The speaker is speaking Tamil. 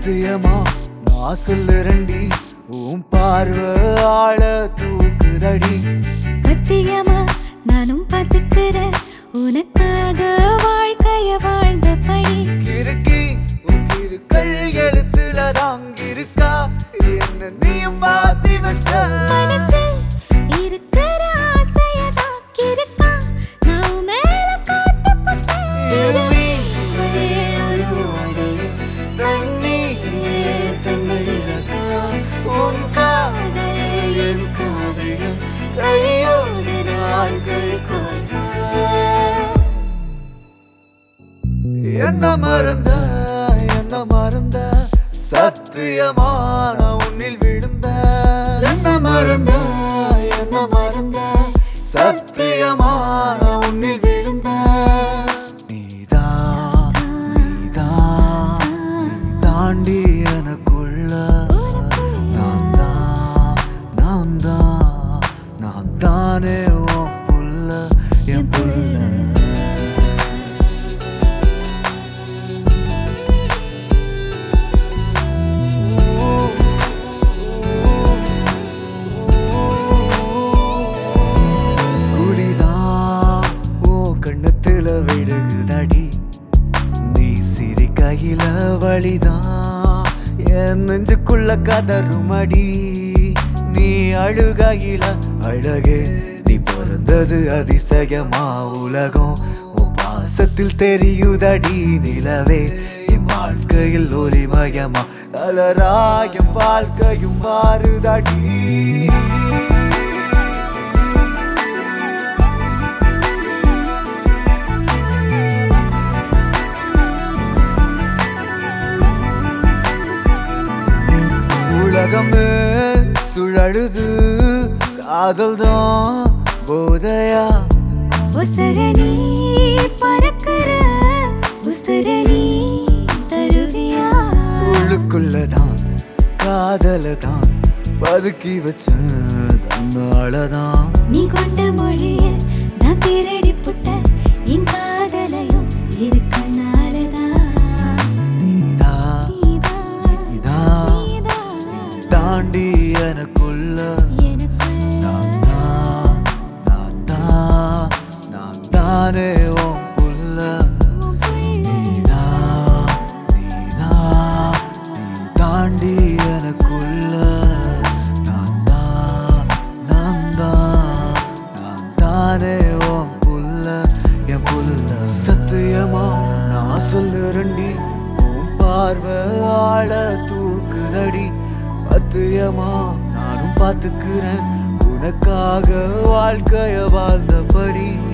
சத்தியமா நான் சொல்லுறண்டி உன் பார்வை ஆள தூக்குதடி பத்தியமா நானும் பார்த்துக்கிறேன் உனக்காக வாழ்க்கைய வாழ்ந்த படி கிறுக்கி உன் கிறுக்கல் எழுத்துல தாங்கிருக்கா என்ன நீயும் மாத்தி வச்ச மனசில் இருக்கிற ஆசைய தாக்கியிருக்கா நான் மேல காட்டப்பட்டேன் இருமீன்கள் அறுவடையில் தண்ணீரில் தன்னை இழக்கா. உன் காதல் என் காவியம் கையோடு நான் கை கோர்க்க. என்ன மறந்த என்ன மறந்த சத்தியமான உன்னில் விழுந்த என்ன மறந்த என்ன மறந்த சத்தியமான உன்னில் விழுந்த நீதான் நீதான் நீ தாண்டி எனக்குள்ள நான் தான் நான் தான் நான் தானே உன் புள்ள என் புள்ள குடிதான் ஓ கண்ணத்துல விழுகுதடி நீ சிரிக்கையில வழிதான் என் நெஞ்சுக்குள்ள கதறுமடி நீ அழுகையில அழகே நீ பிறந்தது அதிசயமா உலகம் உன் பாசத்தில் தெரியுதடி நிலவே என் வாழ்க்கையில் ஒளிமயமா கலராயம் வாழ்க்கையும் மாறுதடி உலகமே சுழலுது காதல் தான் போதையா உசரணி பறக்கிற உசரணி தருவியா உள்ளுக்குள்ளதான் காதல தான் பதுக்கி வச்ச தன்னாலதான் நீ கொண்ட மொழியில் நான் திருடி புட்ட என் காதலையும் இருக்கனாலதான் நீதா நீதான், இதா நீதான் தாண்டி எனக்குள்ள எனக்குள்ள நான் தான் நான் தான் நான் தானே உன் புள்ள உன் புள்ள. நீதா நீதா நீ தாண்டி எனக்குள்ள நான் தான் நான் தான் நான் தானே உன் புள்ள என் புள்ள சத்தியமா நான் சொல்லுறண்டி உன் பார்வை ஆள தூக்குதடி பத்தியமா நானும் பார்த்துக்கிறேன் உனக்காக வாழ்க்கைய வாழ்ந்தபடி